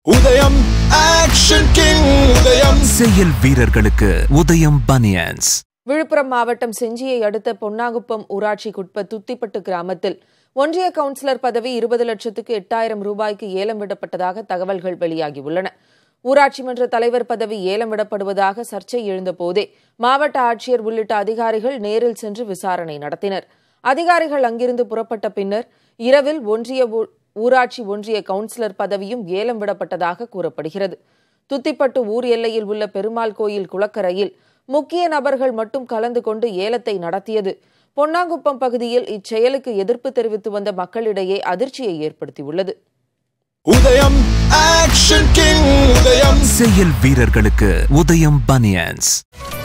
உதயம் action king உதயம் செயல் வீரர்களுக்கு உதயம் பனியன்ஸ் விழுப்புரம் மாவட்டம் செஞ்சியை அடுத்த பொன்னாங்குப்பம் ஊராட்சிக்குட்ப துத்திப்பட்டு கிராமத்தில் ஒன்றிய கவுன்சிலர் பதவி இருபது லட்சத்துக்கு எட்டாயிரம் ரூபாய்க்கு ஏலம் விடப்பட்டதாக தகவல்கள் வெளியாகியுள்ளன ஊராட்சி மன்ற தலைவர் பதவி ஏலம் விடப்படுவதாக சர்ச்சை எழுந்தபோதே மாவட்ட ஆட்சியர் உள்ளிட்ட அதிகாரிகள் நேரில் சென்று விசாரணை நடத்தினர் அதிகாரிகள் அங்கிருந்து புறப்பட்ட பின்னர் இரவில் ஒன்றிய ஊ- ஊராட்சி ஒன்றிய கவுன்சிலர் பதவியும் ஏலம் விடப்பட்டதாக கூறப்படுகிறது துத்திப்பட்டு ஊர் எல்லையில் உள்ள பெருமாள் கோயில் குளக்கரையில் முக்கிய நபர்கள் மட்டும் கலந்து கொண்டு ஏலத்தை நடத்தியது பொன்னாங்குப்பம் பகுதியில் இச்செயலுக்கு எதிர்ப்பு தெரிவித்து வந்த மக்களிடையே அதிர்ச்சியை ஏற்படுத்தியுள்ளது உதயம் ஆக்ஷன் கிங் உதயம் செயல் வீரர்களுக்கு உதயம் பனியன்ஸ்